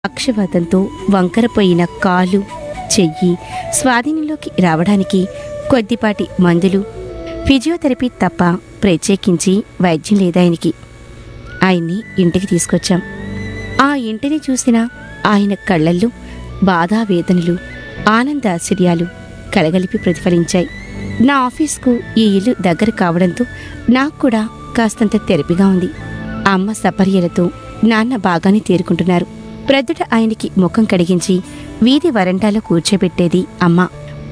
పక్షవాతంతో వంకరపోయిన కాలు చెయ్యి స్వాధీనంలోకి రావడానికి కొద్దిపాటి మందులు ఫిజియోథెరపీ తప్ప ప్రత్యేకించి వైద్యం లేదాయనికి ఆయన్ని ఇంటికి తీసుకొచ్చాం ఆ ఇంటిని చూసిన ఆయన కళ్ళల్లో బాధావేదనలు ఆనందాశ్చర్యాలు కలగలిపి ప్రతిఫలించాయి నా ఆఫీస్కు ఈ ఇల్లు దగ్గర కావడంతో నాకు కూడా కాస్తంత తెరపిగా ఉంది అమ్మ సపర్యలతో నాన్న బాగానే తేరుకుంటున్నారు ప్రొద్దుట ఆయనకి ముఖం కడిగించి వీధి వరండాలో కూర్చోబెట్టేది అమ్మ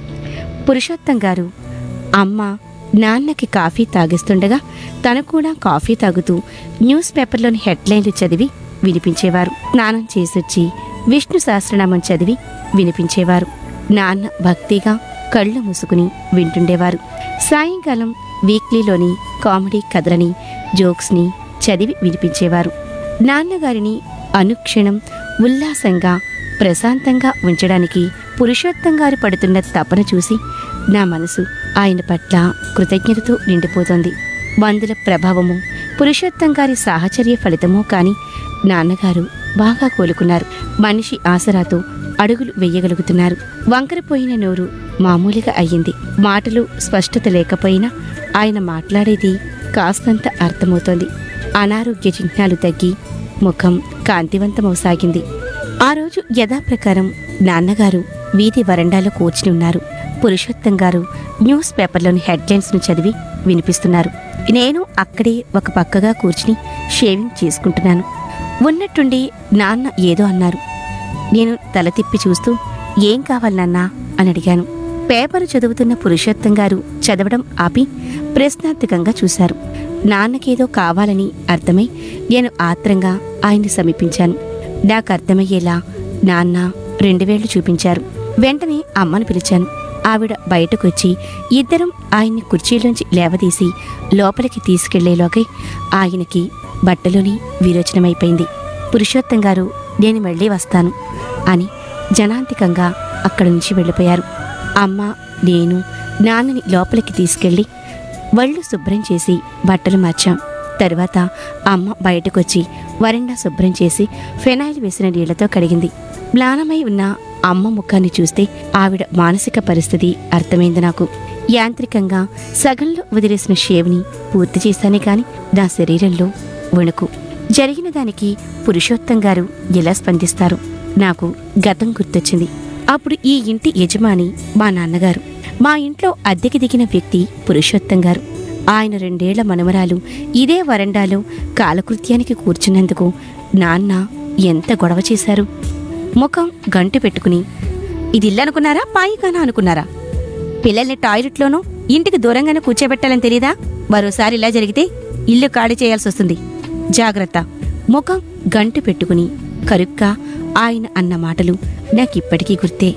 పురుషోత్తం గారు అమ్మ నాన్నకి కాఫీ తాగిస్తుండగా తను కూడా కాఫీ తాగుతూ న్యూస్ పేపర్లోని హెడ్లైన్లు చదివి వినిపించేవారు స్నానం చేసొచ్చి విష్ణు సహస్రనామం చదివి వినిపించేవారు నాన్న భక్తిగా కళ్ళు మూసుకుని వింటుండేవారు సాయంకాలం వీక్లీలోని కామెడీ కథలని జోక్స్ని చదివి వినిపించేవారు నాన్నగారిని అనుక్షణం ఉల్లాసంగా ప్రశాంతంగా ఉంచడానికి పురుషోత్తం గారు పడుతున్న తపన చూసి నా మనసు ఆయన పట్ల కృతజ్ఞతతో నిండిపోతోంది మందుల ప్రభావము పురుషోత్తం గారి సాహచర్య ఫలితమో కాని నాన్నగారు బాగా కోలుకున్నారు మనిషి ఆసరాతో అడుగులు వెయ్యగలుగుతున్నారు వంకరపోయిన నోరు మామూలుగా అయ్యింది మాటలు స్పష్టత లేకపోయినా ఆయన మాట్లాడేది కాస్తంత అర్థమవుతోంది అనారోగ్య చిహ్నాలు తగ్గి ముఖం కాంతివంతమవసాగింది ఆ రోజు యథాప్రకారం నాన్నగారు వీధి వరండాలో కూర్చుని ఉన్నారు పురుషోత్తం గారు న్యూస్ పేపర్లోని హెడ్లైన్స్ ను చదివి వినిపిస్తున్నారు నేను అక్కడే ఒక పక్కగా కూర్చుని షేవింగ్ చేసుకుంటున్నాను ఉన్నట్టుండి నాన్న ఏదో అన్నారు నేను తల తిప్పి చూస్తూ ఏం కావాలి నాన్నా అని అడిగాను పేపరు చదువుతున్న పురుషోత్తం గారు చదవడం ఆపి ప్రశ్నార్థకంగా చూశారు నాన్నకేదో కావాలని అర్థమై నేను ఆత్రంగా ఆయన్ని సమీపించాను నాకు అర్థమయ్యేలా నాన్న రెండు వేళ్లు చూపించారు వెంటనే అమ్మను పిలిచాను ఆవిడ బయటకొచ్చి ఇద్దరం ఆయన్ని కుర్చీలోంచి లేవదీసి లోపలికి తీసుకెళ్లేలోకై ఆయనకి బట్టలోని విరోచనమైపోయింది పురుషోత్తం గారు నేను మళ్ళీ వస్తాను అని జనాంతికంగా అక్కడి నుంచి వెళ్ళిపోయారు అమ్మ నేను నాన్నని లోపలికి తీసుకెళ్ళి వళ్ళు శుభ్రం చేసి బట్టలు మార్చాం తరువాత అమ్మ బయటకొచ్చి వరండా శుభ్రం చేసి ఫెనాయిల్ వేసిన నీళ్లతో కడిగింది మ్లానమై ఉన్న అమ్మ ముఖాన్ని చూస్తే ఆవిడ మానసిక పరిస్థితి అర్థమైంది నాకు యాంత్రికంగా సగంలో వదిలేసిన షేవ్ని పూర్తి చేశానే కాని నా శరీరంలో వణుకు జరిగిన దానికి పురుషోత్తం గారు ఎలా స్పందిస్తారు నాకు గతం గుర్తొచ్చింది అప్పుడు ఈ ఇంటి యజమాని మా నాన్నగారు మా ఇంట్లో అద్దెకి దిగిన వ్యక్తి పురుషోత్తం గారు ఆయన రెండేళ్ల మనమరాలు ఇదే వరండాలో కాలకృత్యానికి కూర్చున్నందుకు నాన్న ఎంత గొడవ చేశారు ముఖం గంటు పెట్టుకుని ఇది ఇల్లు అనుకున్నారా పాయికానా అనుకున్నారా పిల్లల్ని టాయిలెట్లోనూ ఇంటికి దూరంగానే కూర్చోబెట్టాలని తెలీదా మరోసారి ఇలా జరిగితే ఇల్లు ఖాళీ చేయాల్సి వస్తుంది జాగ్రత్త ముఖం గంటు పెట్టుకుని కరుక్కా ఆయన అన్న మాటలు నాకిప్పటికీ గుర్తే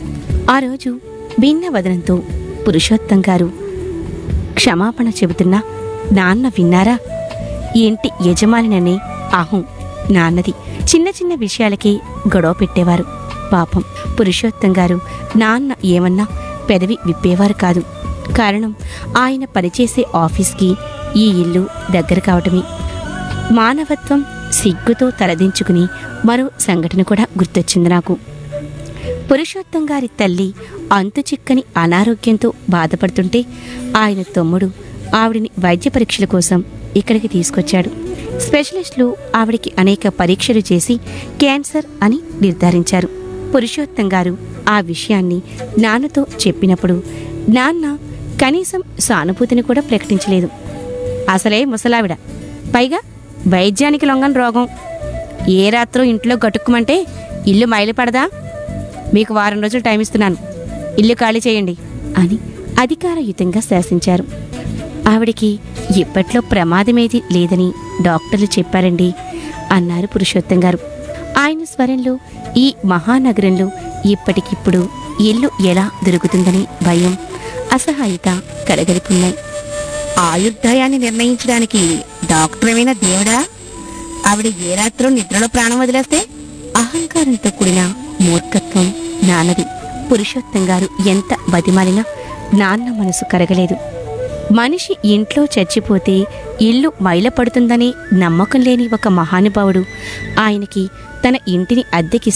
ఆ రోజు భిన్న వదనంతో పురుషోత్తం గారు క్షమాపణ చెబుతున్నా నాన్న విన్నారా ఈ ఇంటి యజమానిననే అహం నాన్నది చిన్న చిన్న విషయాలకే గొడవ పెట్టేవారు పాపం పురుషోత్తం గారు నాన్న ఏమన్నా పెదవి విప్పేవారు కాదు కారణం ఆయన పనిచేసే ఆఫీస్కి ఈ ఇల్లు దగ్గర కావటమే మానవత్వం సిగ్గుతో తలదించుకుని మరో సంఘటన కూడా గుర్తొచ్చింది నాకు పురుషోత్తం గారి తల్లి అంతు చిక్కని అనారోగ్యంతో బాధపడుతుంటే ఆయన తమ్ముడు ఆవిడిని వైద్య పరీక్షల కోసం ఇక్కడికి తీసుకొచ్చాడు స్పెషలిస్టులు ఆవిడికి అనేక పరీక్షలు చేసి క్యాన్సర్ అని నిర్ధారించారు పురుషోత్తం గారు ఆ విషయాన్ని నాన్నతో చెప్పినప్పుడు నాన్న కనీసం సానుభూతిని కూడా ప్రకటించలేదు అసలే ముసలావిడ పైగా వైద్యానికి లొంగని రోగం ఏ రాత్రో ఇంట్లో గట్టుకుమంటే ఇల్లు మైలుపడదా మీకు వారం రోజులు టైం ఇస్తున్నాను ఇల్లు ఖాళీ చేయండి అని అధికారయుతంగా శాసించారు ఆవిడికి ఇప్పట్లో ప్రమాదమేది లేదని డాక్టర్లు చెప్పారండి అన్నారు పురుషోత్తం గారు ఆయన స్వరంలో ఈ మహానగరంలో ఇప్పటికిప్పుడు ఇల్లు ఎలా దొరుకుతుందని భయం అసహాయత కలగలిపున్నాయి ఆయుర్దాయాన్ని నిర్ణయించడానికి డాక్టరమైన దేవుడా ఆవిడ ఏ రాత్రో నిద్రలో ప్రాణం వదిలేస్తే అహంకారంతో కూడిన మూర్ఖత్వం నాన్నది పురుషోత్తం గారు ఎంత బతిమాలినా నాన్న మనసు కరగలేదు మనిషి ఇంట్లో చచ్చిపోతే ఇల్లు మైలపడుతుందనే నమ్మకం లేని ఒక మహానుభావుడు ఆయనకి తన ఇంటిని అద్దెకి